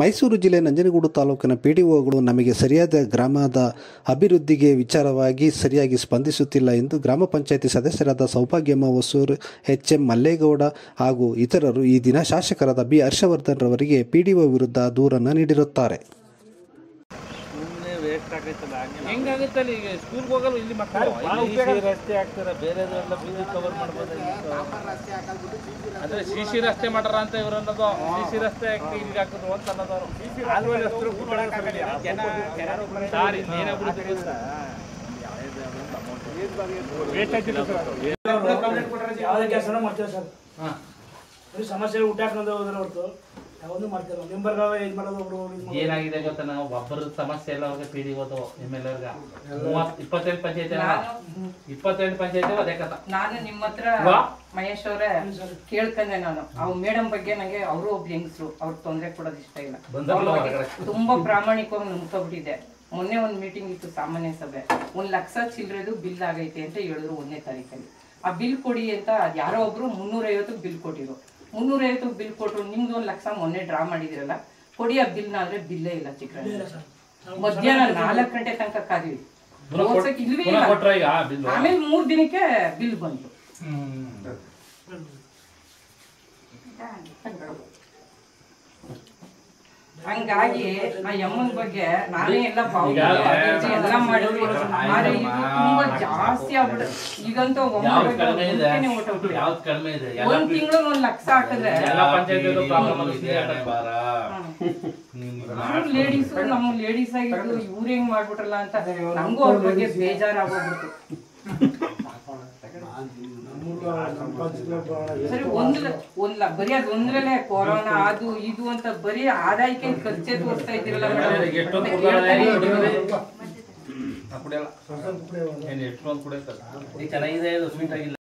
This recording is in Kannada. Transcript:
ಮೈಸೂರು ಜಿಲ್ಲೆ ನಂಜನಗೂಡು ತಾಲೂಕಿನ ಪಿ ಡಿ ಒಗಳು ನಮಗೆ ಸರಿಯಾದ ಗ್ರಾಮದ ಅಭಿವೃದ್ಧಿಗೆ ವಿಚಾರವಾಗಿ ಸರಿಯಾಗಿ ಸ್ಪಂದಿಸುತ್ತಿಲ್ಲ ಎಂದು ಗ್ರಾಮ ಪಂಚಾಯತಿ ಸದಸ್ಯರಾದ ಸೌಭಾಗ್ಯಮ್ಮ ಹೊಸೂರು ಎಚ್ ಎಂ ಮಲ್ಲೇಗೌಡ ಹಾಗೂ ಇತರರು ಈ ದಿನ ಶಾಸಕರಾದ ಬಿ ಹರ್ಷವರ್ಧನ್ ರವರಿಗೆ ಪಿ ಡಿ ಒ ವಿರುದ್ಧ ದೂರನ್ನು ನೀಡಿರುತ್ತಾರೆ ಸುಮ್ಮನೆ ವೇಸ್ಟ್ ಆಗೈತಲ್ಲ ಹಂಗೆ ಹೆಂಗಾಗುತ್ತಲ್ಲ ಈಗ ಸ್ಕೂಲ್ಗೆ ಹೋಗಲ್ಲ ಇಲ್ಲಿ ಮಕ್ಕಳು ಇಲ್ಲಿ ರಸ್ತೆ ಆಗ್ತಾರೆ ಬೇರೆದೆಲ್ಲ ಬೀದಿ ಕವರ್ ಮಾಡ್ಬೋದಾಗಿತ್ತು ಅಂದ್ರೆ ಸಿ ಸಿ ರಸ್ತೆ ಮಾಡ್ಯಾರ ಅಂತ ಇವ್ರು ಅನ್ನೋದು ಸಿ ಸಿ ರಸ್ತೆ ಹಾಕಿ ಇಲ್ಲಿಗೆ ಹಾಕಿದ್ರು ಅಂತ ಅನ್ನೋದವ್ರು ಸಾರ್ ಇನ್ನೇನೇ ಬಿಡುತ್ತೆ ಗೊತ್ತಾ? ಯಾವುದೇ ಕೆಲಸನೂ ಮಾಡ್ತೀವಿ ಸರ್ ಬರೀ ಸಮಸ್ಯೆ ಊಟ ಹಾಕೊಂಡು ಹೋದ್ರೆ ಹೊರತು ಯಾವೊಂದು ಮಾಡ್ತಿಲ್ಲ ಮೆಂಬರ್ಗಳ ಇದು ಮಾಡೋದು ಒಬ್ರು ಇದು ಮಾಡೋದು. ಏನಾಗಿದೆ ಗೊತ್ತಾ ನಾವು ಒಬ್ಬರ ಸಮಸ್ಯೆ ಎಲ್ಲ ಅವ್ರಿಗೆ ಪಿ ಡಿ ಓದು ಎಮ್ ಎಲ್ ಎರ್ಗ ಮೂವತ್ ಇಪ್ಪತ್ತೆಂಟು ಪಂಚಾಯತಿ ಇಪ್ಪತ್ತೆಂಟು ಪಂಚಾಯತಿ ಅದೇ ಕಥ ನಾನು ನಿಮ್ಮ ಹತ್ರ ವಾ? ಮಹೇಶ್ ಅವರೇ ಕೇಳ್ಕೊಂಡೆ ನಾನು ಅವ್ರ ಮೇಡಮ್ ಬಗ್ಗೆ ನಂಗೆ ಅವರು ಒಬ್ಬ ಹೆಂಗಸರು ಅವ್ರ ತೊಂದರೆ ಕೊಡೋದು ಇಷ್ಟ ಇಲ್ಲ ಬಂದವ್ರಲ್ಲ ಅವ್ರ ಬಗ್ಗೆ ಹೊರಗಡೆ. ತುಂಬಾ ಪ್ರಾಮಾಣಿಕವಾಗಿ ನಂಬ್ಕೊಬಿಟ್ಟಿದೆ ಮೊನ್ನೆ ಒಂದು ಮೀಟಿಂಗ್ ಇತ್ತು ಸಾಮಾನ್ಯ ಸಭೆ ಒಂದ್ ಲಕ್ಷ ಚಿಲ್ಲರೆದು ಬಿಲ್ ಆಗೈತೆ ಅಂತ ಹೇಳಿದ್ರು ಒಂದನೇ ತಾರೀಕಲ್ಲಿ ಆ ಬಿಲ್ ಕೊಡಿ ಅಂತ ಅದ್ ಯಾರೋ ಒಬ್ರು ಮುನ್ನೂರೈವತ್ತು ಬಿಲ್ ಕೊಟ್ಟಿರು ಮುನ್ನೂರೈವತ್ತು ಬಿಲ್ ಕೊಟ್ರು ನಿಮ್ದು ಒಂದ್ ಲಕ್ಷ ಮೊನ್ನೆ ಡ್ರಾ ಮಾಡಿದಿರಲ್ಲ ಕೊಡಿ ಆ ಬಿಲ್ನ ಅಂದ್ರೆ ಬಿಲ್ಲೇ ಇಲ್ಲ ಚಿಕ್ಕ ಮಧ್ಯಾಹ್ನ ನಾಲ್ಕು ಗಂಟೆ ತನಕ ಕಾದ್ವಿ ಪುನಃ ಕೊಟ್- ಓದ್ಸಕ್ ಇಲ್ವೇ ಪುನಃ ಇಲ್ಲ. ಕೊಟ್ರ ಈಗ ಬಿಲ್ಲು ಆಮೇಲೆ ಮೂರ್ ದಿನಕ್ಕೆ ಬಿಲ್ ಬಂತು ಹಂಗಾಗಿ ಆ ಯಮ್ಮನ್ ಬಗ್ಗೆ ನಾನೇ ಎಲ್ಲ ಈಗ ಎಲ್ಲ ಮಾಡಿದ್ವಿ ಆದ್ರೆ ಇದು ತುಂಬಾ ಜಾಸ್ತಿ ಆಗ್ಬಿಡ ಈಗಂತೂ ಯಾವ್ದು ಕಡಿಮೆ ಇದೆ ಒಮ್ಮೆ ಹೊಟ್ಟೋಗ್ಬಿಟ್ಟಿದೆ. ಯಾವ್ದು ಕಡಿಮೆ ಇದೆ ಎಲ್ಲ ಒಂದ್ ತಿಂಗಳು ಒಂದ್ ಲಕ್ಷ ಹಾಕಿದ್ರೆ ಎಲ್ಲ ಪಂಚಾಯತಿ ಪ್ರಾಬ್ಲಮ್ ಇದೆ ಹಣೆ ಬಾರ ಲೇಡೀಸ್ ನಮ್ಮ ಲೇಡೀಸ್ ಆಗಿದ್ದು ಇವ್ರು ಹೆಂಗ್ ಮಾಡ್ಬಿಟ್ರಲ್ಲ ಅಂತ ನಂಗೂ ಅವ್ರ ಬಗ್ಗೆ ಬೇಜಾರಾಗೋಗ್ಬಿಡ್ತು ಸರಿ ಒಂದ್ ಲ- ಒಂದ್ ಲ- ಬರೀ ಅದ್ ಒಂದ್ರಲ್ಲೇ ಕೊರೋನಾ ಅದು ಇದು ಅಂತ ಬರೀ ಆದಾಯಕ್ಕೆ ಖರ್ಚೆ ತೋರಿಸ್ತಾ ಇದ್ದೀರಲ್ಲ ಎಷ್ಟೊಂದು ಮೇಡಮ್ ಕುಡ್ದಾರ ಕುಡಿಯಲ್ಲ ಏನು ಎಷ್ಟೊಂದು ಕುಡಿಯತ್ತಲ್ಲ ಚೆನ್ನಾಗಿದೆ ಇದು ಸ್ವೀಟ್ ಆಗಿಲ್ಲ